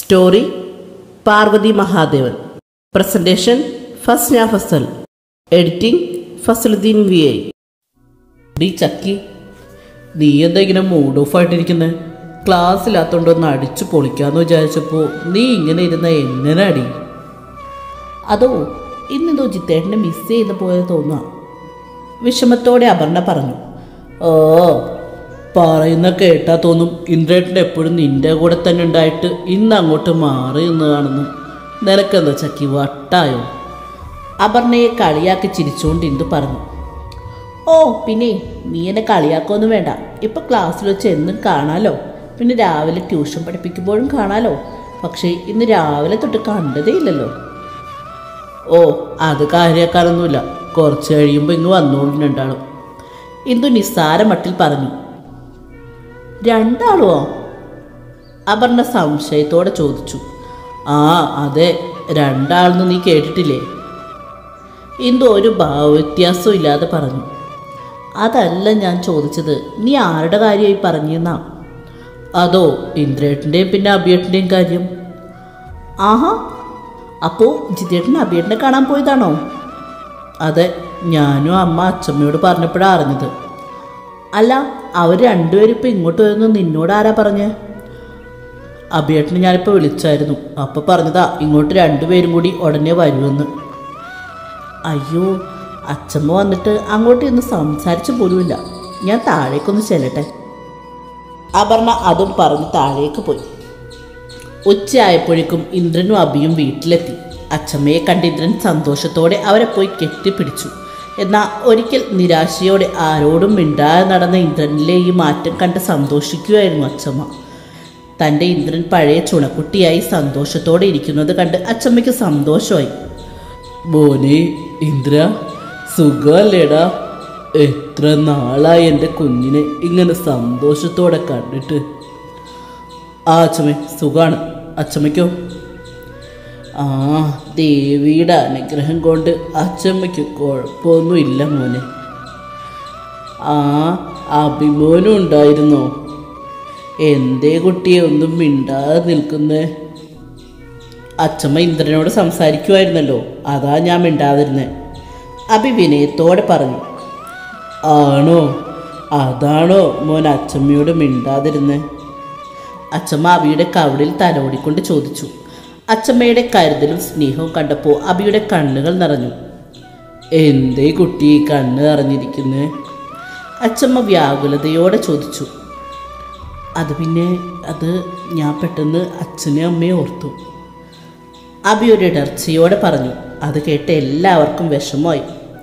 story Parvathy Mahadevan presentation Fasna Fasal editing Fasaludheen V I D Chakki നീ എന്താ ഇങ്ങനെ മൂഡ് ഓഫ് ആയിട്ടിരിക്കുന്നത് ക്ലാസ് ഇല്ലാത്തോണ്ട് ഒന്ന് അടിച്ചു പൊളിക്കാന്ന് വിചാരിച്ചപ്പോൾ നീ ഇങ്ങനെ ഇരുന്ന എങ്ങനെ അടി അതോ ഇന്നെന്തോ ജിത്തേട്ടനെ മിസ് ചെയ്ത് പോയത് തോന്നുക വിഷമത്തോടെ അപർണ പറഞ്ഞു ഓ പറയുന്ന കേട്ടാ തോന്നും ഇന്ദ്രേട്ടൻ എപ്പോഴും നിന്റെ കൂടെ തന്നെ ഉണ്ടായിട്ട് ഇന്ന് അങ്ങോട്ട് മാറി നിന്ന് കാണുന്നു നിനക്കെന്താ ചക്കി വട്ടായോ അപർണയെ കളിയാക്കി ചിരിച്ചുകൊണ്ട് ഇന്ദു പറഞ്ഞു ഓ പിന്നെ നീ എന്നെ കളിയാക്കൊന്നും വേണ്ട ഇപ്പൊ ക്ലാസ്സിൽ വെച്ച് എന്നും കാണാലോ പിന്നെ രാവിലെ ട്യൂഷൻ പഠിപ്പിക്കുമ്പോഴും കാണാലോ പക്ഷേ ഇന്ന് രാവിലെ തൊട്ട് കണ്ടതേ ഇല്ലല്ലോ ഓ അത് കാര്യാക്കാനൊന്നുമില്ല കുറച്ച് കഴിയുമ്പോൾ ഇങ്ങ് വന്നോളും രണ്ടാളും ഇന്ദു നിസ്സാര മട്ടിൽ പറഞ്ഞു രണ്ടാളുമോ അപർണ സംശയത്തോടെ ചോദിച്ചു ആ അതെ രണ്ടാളെന്ന് നീ കേട്ടിട്ടില്ലേ ഇന്ദു ഒരു ഭാവവ്യത്യാസവും ഇല്ലാതെ പറഞ്ഞു അതല്ല ഞാൻ ചോദിച്ചത് നീ ആരുടെ കാര്യമായി പറഞ്ഞെന്നാ അതോ ഇന്ദ്രേട്ടൻ്റെയും പിന്നെ അഭിയേട്ടൻ്റെയും കാര്യം ആഹാ അപ്പോൾ ജിതേട്ടൻ അഭിയേട്ടനെ കാണാൻ പോയതാണോ അതെ ഞാനും അമ്മ അച്ഛമ്മയോട് പറഞ്ഞപ്പോഴാണ് അറിഞ്ഞത് അല്ല അവർ രണ്ടുപേരും ഇപ്പം ഇങ്ങോട്ട് വരുന്നു നിന്നോട് ആരാ പറഞ്ഞേ അഭിയേട്ടനെ ഞാനിപ്പോൾ വിളിച്ചായിരുന്നു അപ്പോൾ പറഞ്ഞതാ ഇങ്ങോട്ട് രണ്ടുപേരും കൂടി ഉടനെ വരുമെന്ന് അയ്യോ അച്ഛമ്മ വന്നിട്ട് അങ്ങോട്ട് ഇന്ന് സംസാരിച്ചു പോലുമില്ല ഞാൻ താഴേക്കൊന്ന് ചെല്ലട്ടെ അപർണ അതും പറഞ്ഞ് താഴേക്ക് പോയി ഉച്ചയായപ്പോഴേക്കും ഇന്ദ്രനും അബിയും വീട്ടിലെത്തി അച്ഛമ്മയെ കണ്ട് ഇന്ദ്രൻ സന്തോഷത്തോടെ അവരെ പോയി കെട്ടിപ്പിടിച്ചു എന്നാൽ ഒരിക്കൽ നിരാശയോടെ ആരോടും മിണ്ടാതെ നടന്ന ഇന്ദ്രനിലെ ഈ മാറ്റം കണ്ട് സന്തോഷിക്കുകയായിരുന്നു അച്ഛമ്മ തൻ്റെ ഇന്ദ്രൻ പഴയ ചുണക്കുട്ടിയായി സന്തോഷത്തോടെ ഇരിക്കുന്നത് കണ്ട് അച്ഛമ്മയ്ക്ക് സന്തോഷമായി മോനെ ഇന്ദ്ര സുഖമല്ലേടാ എത്ര നാളായി എൻ്റെ കുഞ്ഞിനെ ഇങ്ങനെ സന്തോഷത്തോടെ കണ്ടിട്ട് ആ അച്ഛമ്മ സുഖാണ് അച്ഛമ്മയ്ക്കോ ആ ദേവിയുടെ അനുഗ്രഹം കൊണ്ട് അച്ഛമ്മയ്ക്ക് കുഴപ്പമൊന്നുമില്ല മോനെ ആ അഭിമോനും ഉണ്ടായിരുന്നോ എന്തേ കുട്ടിയെ ഒന്നും മിണ്ടാതെ നിൽക്കുന്നേ അച്ഛമ്മ ഇന്ദ്രനോട് സംസാരിക്കുമായിരുന്നല്ലോ അതാ ഞാൻ മിണ്ടാതിരുന്നേ അഭി വിനയത്തോടെ പറഞ്ഞു ആണോ അതാണോ മോൻ അച്ഛമ്മയോട് മിണ്ടാതിരുന്നേ അച്ഛമ്മ അബിയുടെ കവടിൽ തലോടിക്കൊണ്ട് ചോദിച്ചു അച്ഛമ്മയുടെ കരുതലും സ്നേഹവും കണ്ടപ്പോൾ അബിയുടെ കണ്ണുകൾ നിറഞ്ഞു എന്തേ കുട്ടി ഈ കണ്ണ് നിറഞ്ഞിരിക്കുന്നേ അച്ഛമ്മ വ്യാകുലതയോടെ ചോദിച്ചു അത് പിന്നെ അത് ഞാൻ പെട്ടെന്ന് അച്ഛനെയും അമ്മയും ഓർത്തു അബി ഒരു ഇടർച്ചയോടെ പറഞ്ഞു അത് കേട്ട് എല്ലാവർക്കും വിഷമമായി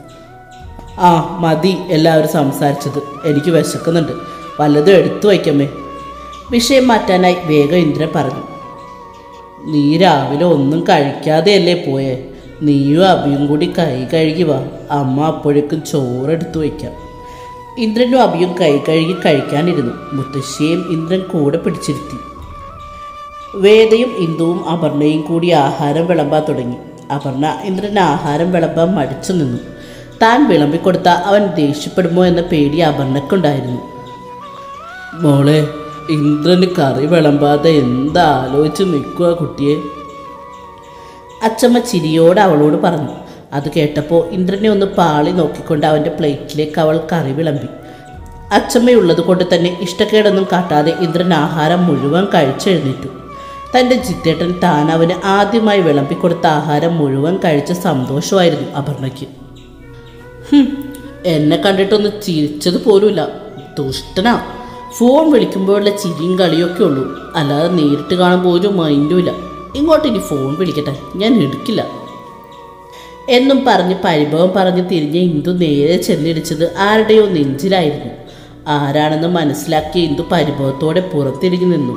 ആ മതി എല്ലാവരും സംസാരിച്ചത് എനിക്ക് വിശക്കുന്നുണ്ട് വല്ലതും എടുത്തു വയ്ക്കമ്മേ വിഷയം മാറ്റാനായി വേഗം ഇന്ദ്രൻ പറഞ്ഞു നീ രാവിലെ ഒന്നും കഴിക്കാതെയല്ലേ പോയേ നീയും അബിയും കൂടി കൈ കഴുകി വാ അമ്മ അപ്പോഴേക്കും ചോറെടുത്തു വയ്ക്കാം ഇന്ദ്രനും അബിയും കൈ കഴുകി കഴിക്കാനിരുന്നു മുത്തശ്ശിയെയും ഇന്ദ്രൻ കൂടെ പിടിച്ചിരുത്തി വേദയും ഇന്ദുവും അപർണയും കൂടി ആഹാരം വിളമ്പാൻ തുടങ്ങി അപർണ ഇന്ദ്രന് ആഹാരം വിളമ്പാൻ മടിച്ചു നിന്നു താൻ വിളമ്പിക്കൊടുത്ത അവൻ ദേഷ്യപ്പെടുമോ എന്ന പേടി അപർണക്കുണ്ടായിരുന്നു മോളെ ഇന്ദ്രന് കറി വിളമ്പാതെ എന്താ ആലോചിച്ച് നിൽക്കുക കുട്ടിയെ അച്ചമ്മ ചിരിയോട് അവളോട് പറഞ്ഞു അത് കേട്ടപ്പോൾ ഇന്ദ്രനെ ഒന്ന് പാളി നോക്കിക്കൊണ്ട് അവൻ്റെ പ്ലേറ്റിലേക്ക് അവൾ കറി വിളമ്പി അച്ചമ്മയുള്ളത് കൊണ്ട് തന്നെ ഇഷ്ടക്കേടൊന്നും കാട്ടാതെ ഇന്ദ്രൻ ആഹാരം മുഴുവൻ കഴിച്ചെഴുന്നേറ്റു തൻ്റെ ജിത്തേട്ടൻ താൻ അവന് ആദ്യമായി വിളമ്പിക്കൊടുത്ത ആഹാരം മുഴുവൻ കഴിച്ച സന്തോഷമായിരുന്നു അപർണയ്ക്ക് ഹും, എന്നെ കണ്ടിട്ടൊന്ന് ചിരിച്ചത് പോലുമില്ല ദുഷ്ടനാ ഫോൺ വിളിക്കുമ്പോഴുള്ള ചിരിയും കളിയൊക്കെ ഉള്ളൂ അല്ലാതെ നേരിട്ട് കാണുമ്പോൾ ഒരു മൈൻഡും ഇല്ല ഇങ്ങോട്ട് ഇനി ഫോൺ വിളിക്കട്ടെ ഞാൻ എടുക്കില്ല എന്നും പറഞ്ഞ് പരിഭവം പറഞ്ഞ് തിരിഞ്ഞ ഇന്ദു നേരെ ചെന്നിടിച്ചത് ആരുടെയോ നെഞ്ചിലായിരുന്നു ആരാണെന്ന് മനസ്സിലാക്കിയ ഇന്ദു പരിഭവത്തോടെ പുറത്തിരിഞ്ഞു നിന്നു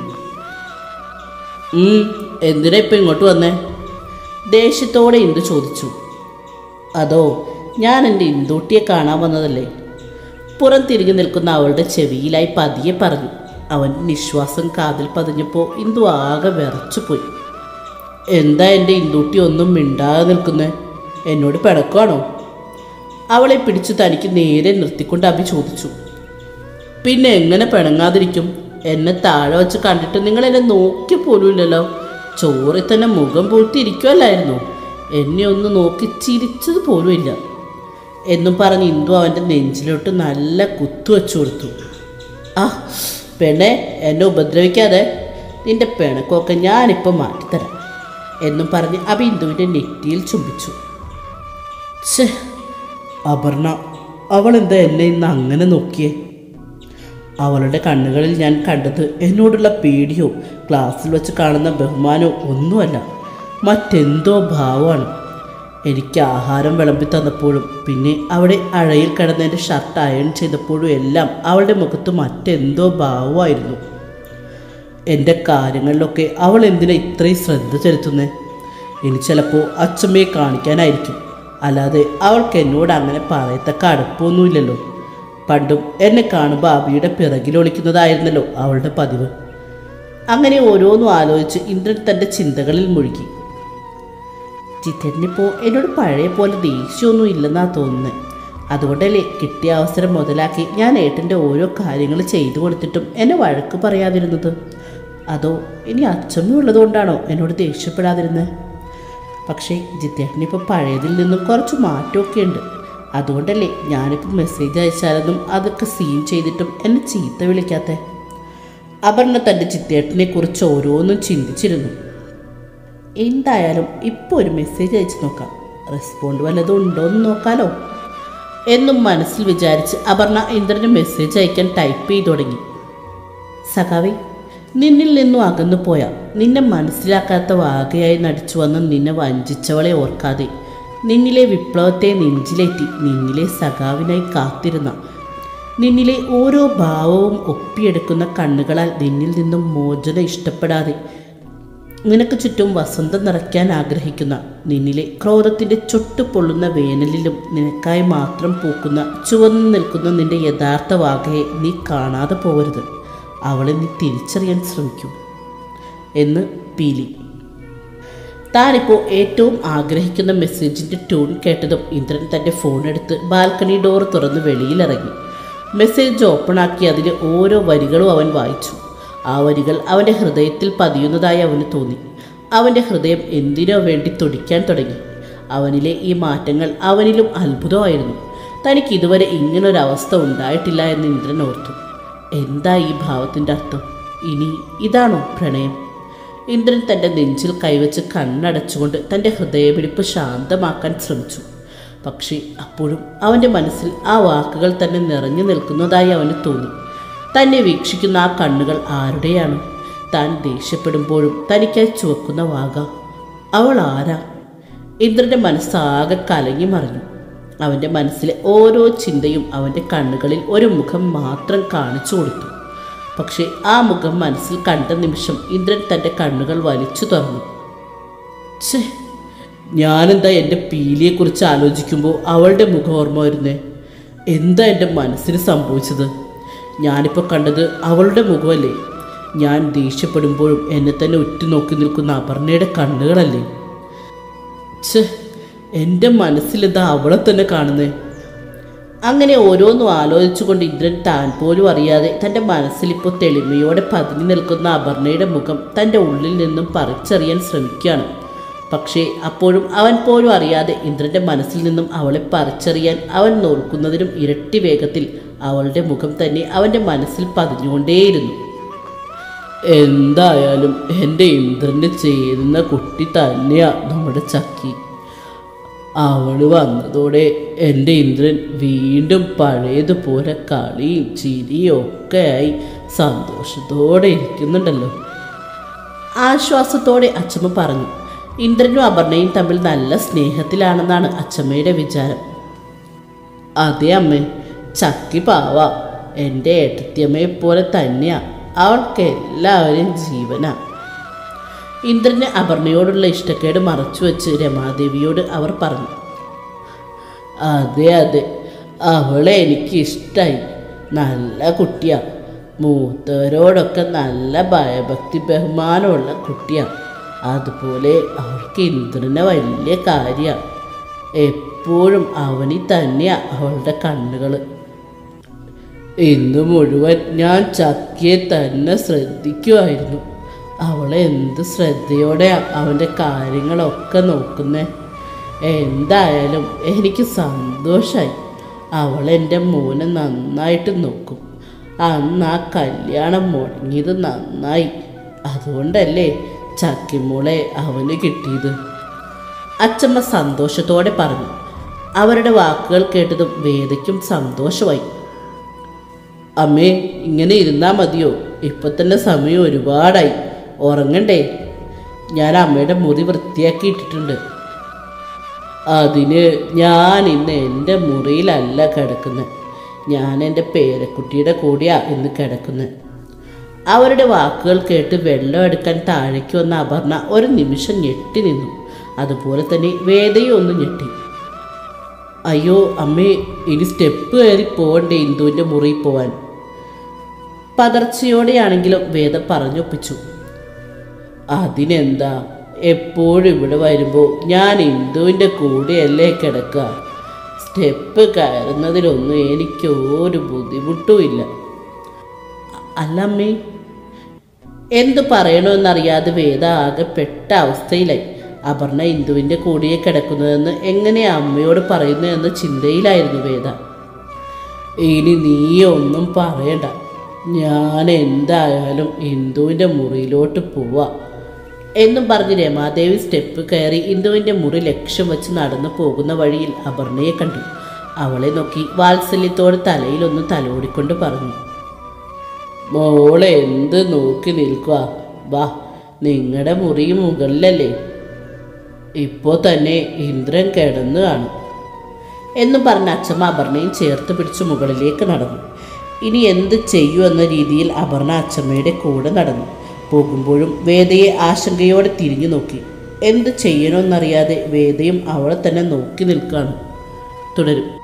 ഉം, എന്തിനാ ഇപ്പം ഇങ്ങോട്ട് വന്നേ ദേഷ്യത്തോടെ ഇന്ദു ചോദിച്ചു അതോ ഞാൻ എൻ്റെ ഇന്ദൂട്ടിയെ കാണാൻ വന്നതല്ലേ പുറം തിരിഞ്ഞു നിൽക്കുന്ന അവളുടെ ചെവിയിലായി പതിയെ പറഞ്ഞു അവൻ്റെ നിശ്വാസം കാതിൽ പതിഞ്ഞപ്പോൾ ഇന്ദു ആകെ വിറച്ചുപോയി എന്താ എൻ്റെ ഇന്ദൂട്ടി ഒന്നും മിണ്ടാതെ നിൽക്കുന്നേ എന്നോട് പിണക്കുവാണോ അവളെ പിടിച്ചു തനിക്ക് നേരെ നിർത്തിക്കൊണ്ട് അഭി ചോദിച്ചു പിന്നെ എങ്ങനെ പിണങ്ങാതിരിക്കും എന്നെ താഴെ വെച്ച് കണ്ടിട്ട് നിങ്ങൾ എന്നെ നോക്കി പോലും ഇല്ലല്ലോ ചോറിൽ തന്നെ മുഖം പൂഴ്ത്തിയിരിക്കുമല്ലായിരുന്നു എന്നെ ഒന്ന് നോക്കി ചിരിച്ചത് പോലുമില്ല എന്നും പറഞ്ഞ് ഇന്ദു അവൻ്റെ നെഞ്ചിലോട്ട് നല്ല കുത്തു വെച്ചു കൊടുത്തു ആ പെണ്ണെ എന്നെ ഉപദ്രവിക്കാതെ നിന്റെ പിണക്കൊക്കെ ഞാനിപ്പോൾ മാറ്റിത്തരാം എന്നും പറഞ്ഞ് അഭി ഇന്ദുവിൻ്റെ നെറ്റിയിൽ ചുംബിച്ചു ഛേ അപർണ അവൾ എന്താ എന്നെ ഇന്ന് അങ്ങനെ നോക്കിയേ അവളുടെ കണ്ണുകളിൽ ഞാൻ കണ്ടത് എന്നോടുള്ള പേടിയോ ക്ലാസ്സിൽ വെച്ച് കാണുന്ന ബഹുമാനമോ ഒന്നുമല്ല മറ്റെന്തോ ഭാവമാണ് എനിക്ക് ആഹാരം വിളമ്പി തന്നപ്പോഴും പിന്നെ അവിടെ അഴയിൽ കിടന്ന എൻ്റെ ഷർട്ട് അയൺ ചെയ്തപ്പോഴും എല്ലാം അവളുടെ മുഖത്ത് മറ്റെന്തോ ഭാവമായിരുന്നു എൻ്റെ കാര്യങ്ങളിലൊക്കെ അവൾ എന്തിനാ ഇത്രയും ശ്രദ്ധ ചെലുത്തുന്നേ ഇനി ചിലപ്പോൾ അച്ഛമ്മയെ കാണിക്കാനായിരിക്കും അല്ലാതെ അവൾക്ക് എന്നോട് അങ്ങനെ പറയത്തക്ക അടുപ്പമൊന്നുമില്ലല്ലോ പണ്ടും എന്നെ കാണുമ്പോൾ അബിയുടെ പിറകിലൊളിക്കുന്നതായിരുന്നല്ലോ അവളുടെ പതിവ് അങ്ങനെ ഓരോന്നും ആലോചിച്ച് ഇന്ദ്രൻ തൻ്റെ ചിന്തകളിൽ മുഴുകി ചിത്തനിപ്പോൾ എന്നോട് പഴയ പോലെ ദേഷ്യമൊന്നും ഇല്ലെന്നാ തോന്നുന്നത് അതുകൊണ്ടല്ലേ കിട്ടിയ അവസരം മുതലാക്കി ഞാൻ ഏട്ടൻ്റെ ഓരോ കാര്യങ്ങൾ ചെയ്തു കൊടുത്തിട്ടും എന്നെ വഴക്ക് പറയാതിരുന്നത് അതോ ഇനി അച്ചമ്മ ഉള്ളതുകൊണ്ടാണോ എന്നോട് ദേഷ്യപ്പെടാതിരുന്നത് പക്ഷേ ജിത്തേട്ടനിപ്പോൾ പഴയതിൽ നിന്നും കുറച്ച് മാറ്റമൊക്കെ ഉണ്ട് അതുകൊണ്ടല്ലേ ഞാനിപ്പോൾ മെസ്സേജ് അയച്ചാലൊന്നും അതൊക്കെ സീൻ ചെയ്തിട്ടും എന്നെ ചീത്ത വിളിക്കാത്തേ അപർണ തൻ്റെ ചിത്തേട്ടനെ കുറിച്ച് ഓരോന്നും ചിന്തിച്ചിരുന്നു എന്തായാലും ഇപ്പോൾ ഒരു മെസ്സേജ് അയച്ചു നോക്കാം റെസ്പോണ്ട് വല്ലതും ഉണ്ടോ എന്ന് നോക്കാലോ എന്നും മനസ്സിൽ വിചാരിച്ച് അപർണ ഇന്ദ്രന് മെസ്സേജ് അയക്കാൻ ടൈപ്പ് ചെയ്തു തുടങ്ങി സഖാവി നിന്നിൽ നിന്നും അകന്നു പോയ നിന്നെ മനസ്സിലാക്കാത്ത വാകയായി നടിച്ചു വന്ന് നിന്നെ വഞ്ചിച്ചവളെ ഓർക്കാതെ നിന്നിലെ വിപ്ലവത്തെ നെഞ്ചിലേറ്റി നിന്നിലെ സഖാവിനായി കാത്തിരുന്ന നിന്നിലെ ഓരോ ഭാവവും ഒപ്പിയെടുക്കുന്ന കണ്ണുകളാൽ നിന്നിൽ നിന്നും മോചന ഇഷ്ടപ്പെടാതെ നിനക്ക് ചുറ്റും വസന്തം നിറയ്ക്കാൻ ആഗ്രഹിക്കുന്ന നിന്നിലെ ക്രോധത്തിൻ്റെ ചൊട്ടുപൊള്ളുന്ന വേനലിലും നിനക്കായി മാത്രം പൂക്കുന്ന ചുവന്നു നിൽക്കുന്ന നിന്റെ യഥാർത്ഥ വാകയെ നീ കാണാതെ പോകരുത് അവളെ നീ തിരിച്ചറിയാൻ ശ്രമിക്കൂ എന്ന് പീലി താനിപ്പോൾ ഏറ്റവും ആഗ്രഹിക്കുന്ന മെസ്സേജിൻ്റെ ട്യൂൺ കേട്ടതും ഇന്ദ്രൻ തൻ്റെ ഫോൺ എടുത്ത് ബാൽക്കണി ഡോർ തുറന്ന് വെളിയിലിറങ്ങി മെസ്സേജ് ഓപ്പണാക്കി അതിലെ ഓരോ വരികളും അവൻ വായിച്ചു ആ വരികൾ അവൻ്റെ ഹൃദയത്തിൽ പതിയുന്നതായി അവന് തോന്നി അവൻ്റെ ഹൃദയം എന്തിനോ വേണ്ടി തുടിക്കാൻ തുടങ്ങി അവനിലെ ഈ മാറ്റങ്ങൾ അവനിലും അത്ഭുതമായിരുന്നു തനിക്ക് ഇതുവരെ ഇങ്ങനൊരവസ്ഥ ഉണ്ടായിട്ടില്ല എന്ന് ഇന്ദ്രൻ ഓർത്തു എന്താ ഈ ഭാവത്തിൻ്റെ അർത്ഥം ഇനി ഇതാണോ പ്രണയം ഇന്ദ്രൻ തൻ്റെ നെഞ്ചിൽ കൈവച്ച് കണ്ണടച്ചുകൊണ്ട് തൻ്റെ ഹൃദയപിടിപ്പ് ശാന്തമാക്കാൻ ശ്രമിച്ചു പക്ഷേ അപ്പോഴും അവൻ്റെ മനസ്സിൽ ആ വാക്കുകൾ തന്നെ നിറഞ്ഞു നിൽക്കുന്നതായി അവന് തോന്നി തന്നെ വീക്ഷിക്കുന്ന ആ കണ്ണുകൾ ആരുടെയാണ് താൻ ദേഷ്യപ്പെടുമ്പോഴും തനിക്കായി ചുവക്കുന്ന വാഗ അവൾ ആരാ ഇന്ദ്രൻ്റെ മനസ്സാകെ കലങ്ങി മറിഞ്ഞു അവൻ്റെ മനസ്സിലെ ഓരോ ചിന്തയും അവൻ്റെ കണ്ണുകളിൽ ഒരു മുഖം മാത്രം കാണിച്ചു കൊടുത്തു പക്ഷേ ആ മുഖം മനസ്സിൽ കണ്ട നിമിഷം ഇന്ദ്രൻ തൻ്റെ കണ്ണുകൾ വലിച്ചു തുറന്നു ഛേ ഞാനെന്താ എൻ്റെ പീലിയെക്കുറിച്ച് ആലോചിക്കുമ്പോൾ അവളുടെ മുഖം ഓർമ്മ വരുന്നേ എന്താ എൻ്റെ മനസ്സിന് സംഭവിച്ചത് ഞാനിപ്പോൾ കണ്ടത് അവളുടെ മുഖമല്ലേ ഞാൻ ദേഷ്യപ്പെടുമ്പോഴും എന്നെ തന്നെ ഉറ്റുനോക്കി നിൽക്കുന്ന അപർണയുടെ കണ്ണുകളല്ലേ ഛേ എൻ്റെ മനസ്സിലെന്താ അവളെ തന്നെ കാണുന്നേ അങ്ങനെ ഓരോന്നും ആലോചിച്ചുകൊണ്ട് ഇന്ദ്രൻ താൻ പോലും അറിയാതെ തൻ്റെ മനസ്സിൽ ഇപ്പോൾ തെളിമയോടെ പതിഞ്ഞു നിൽക്കുന്ന അപർണയുടെ മുഖം തൻ്റെ ഉള്ളിൽ നിന്നും പറിച്ചറിയാൻ ശ്രമിക്കുകയാണ് പക്ഷേ അപ്പോഴും അവൻ പോലും അറിയാതെ ഇന്ദ്രൻ്റെ മനസ്സിൽ നിന്നും അവളെ പറിച്ചറിയാൻ അവൻ നോക്കുന്നതിനും ഇരട്ടി വേഗത്തിൽ അവളുടെ മുഖം തന്നെ അവൻ്റെ മനസ്സിൽ പതിഞ്ഞുകൊണ്ടേയിരുന്നു എന്തായാലും എൻ്റെ ഇന്ദ്രന് ചേരുന്ന കുട്ടി തന്നെയാ നമ്മുടെ ചക്കി അവള് വന്നതോടെ എൻ്റെ ഇന്ദ്രൻ വീണ്ടും പഴയതുപോലെ കളിയും ചിരിയും ഒക്കെ ആയി സന്തോഷത്തോടെ ഇരിക്കുന്നുണ്ടല്ലോ ആശ്വാസത്തോടെ അച്ചമ്മ പറഞ്ഞു ഇന്ദ്രനും അപർണയും തമ്മിൽ നല്ല സ്നേഹത്തിലാണെന്നാണ് അച്ചമ്മയുടെ വിചാരം അതെ അമ്മേ ചക്കി പാവ എൻ്റെ ഏട്ടത്തിയമ്മയെ പോലെ തന്നെയാ അവൾക്ക് എല്ലാവരും ജീവനാ ഇന്ദ്രന് അപർണയോടുള്ള ഇഷ്ടക്കേട് മറച്ചു വെച്ച് രമാദേവിയോട് അവർ പറഞ്ഞു അതെ അതെ അവളെ എനിക്ക് ഇഷ്ടമായി നല്ല കുട്ടിയാ മൂത്തവരോടൊക്കെ നല്ല ഭയഭക്തി ബഹുമാനമുള്ള കുട്ടിയാ അതുപോലെ അവൾക്ക് ഇന്ദ്രനെ വലിയ കാര്യമാണ് എപ്പോഴും അവനിൽ തന്നെയാ അവളുടെ കണ്ണുകൾ ഇന്ന് മുഴുവൻ ഞാൻ ചക്കിയെ തന്നെ ശ്രദ്ധിക്കുമായിരുന്നു അവളെ എന്ത് ശ്രദ്ധയോടെ അവൻ്റെ കാര്യങ്ങളൊക്കെ നോക്കുന്നേ എന്തായാലും എനിക്ക് സന്തോഷമായി അവൾ എൻ്റെ മോനെ നന്നായിട്ട് നോക്കും അന്ന് ആ കല്യാണം മുടങ്ങിയത് നന്നായി അതുകൊണ്ടല്ലേ ചക്കിമോളെ അവന് കിട്ടിയത് അച്ചമ്മ സന്തോഷത്തോടെ പറഞ്ഞു അവരുടെ വാക്കുകൾ കേട്ടതും വേദയ്ക്കും സന്തോഷമായി അമ്മേ ഇങ്ങനെ ഇരുന്നാൽ മതിയോ ഇപ്പൊ തന്നെ സമയം ഒരുപാടായി ഉറങ്ങണ്ടേ ഞാൻ അമ്മയുടെ മുറി വൃത്തിയാക്കിയിട്ടിട്ടുണ്ട് അതിന് ഞാൻ ഇന്ന് എൻ്റെ മുറിയിലല്ല കിടക്കുന്നത് ഞാൻ എൻ്റെ പേരക്കുട്ടിയുടെ കൂടെയാ ഇന്ന് കിടക്കുന്നത് അവരുടെ വാക്കുകൾ കേട്ട് വെള്ളം എടുക്കാൻ താഴേക്ക് വന്ന അപർണ ഒരു നിമിഷം ഞെട്ടി നിന്നു അതുപോലെ തന്നെ വേദയും ഒന്ന് ഞെട്ടി അയ്യോ അമ്മേ ഇനി സ്റ്റെപ്പ് കയറി പോകണ്ടേ ഇന്ദുവിൻ്റെ മുറിയിൽ പോവാൻ പതർച്ചയോടെയാണെങ്കിലും വേദ പറഞ്ഞൊപ്പിച്ചു അതിനെന്താ എപ്പോഴും ഇവിടെ വരുമ്പോൾ ഞാൻ ഇന്ദുവിൻ്റെ കൂടെയല്ലേ കിടക്കുക സ്റ്റെപ്പ് കയറുന്നതിലൊന്നും എനിക്ക് ഒരു ബുദ്ധിമുട്ടുമില്ല അല്ല അമ്മേ എന്തു പറയണമെന്നറിയാതെ വേദ ആകെ പെട്ട അവസ്ഥയിലായി അപർണ ഇന്ദുവിൻ്റെ കൂടിയെ കിടക്കുന്നതെന്ന് എങ്ങനെയാ അമ്മയോട് പറയുന്നു എന്ന ചിന്തയിലായിരുന്നു വേദ ഇനി നീ ഒന്നും പറയണ്ട ഞാൻ എന്തായാലും ഇന്ദുവിൻ്റെ മുറിയിലോട്ട് പോവാ എന്നും പറഞ്ഞ് രമാദേവി സ്റ്റെപ്പ് കയറി ഇന്ദുവിൻ്റെ മുറി ലക്ഷ്യം വെച്ച് നടന്നു പോകുന്ന വഴിയിൽ അപർണയെ കണ്ടു അവളെ നോക്കി വാത്സല്യത്തോടെ തലയിലൊന്ന് തലോടിക്കൊണ്ട് പറഞ്ഞു മോളെ എന്ത് നോക്കി നിൽക്കുക വാ നിങ്ങളുടെ മുറി മുകളിലല്ലേ ഇപ്പോൾ തന്നെ ഇന്ദ്രൻ കിടന്നു കാണും എന്നും പറഞ്ഞ അച്ഛമ്മ അപർണയും ചേർത്ത് പിടിച്ച് മുകളിലേക്ക് നടന്നു ഇനി എന്ത് ചെയ്യൂ എന്ന രീതിയിൽ അപർണ അച്ഛമ്മയുടെ കൂടെ നടന്നു പോകുമ്പോഴും വേദയെ ആശങ്കയോടെ തിരിഞ്ഞു നോക്കി എന്ത് ചെയ്യണമെന്നറിയാതെ വേദയും അവളെ തന്നെ നോക്കി നിൽക്കുകയാണ് തുടരും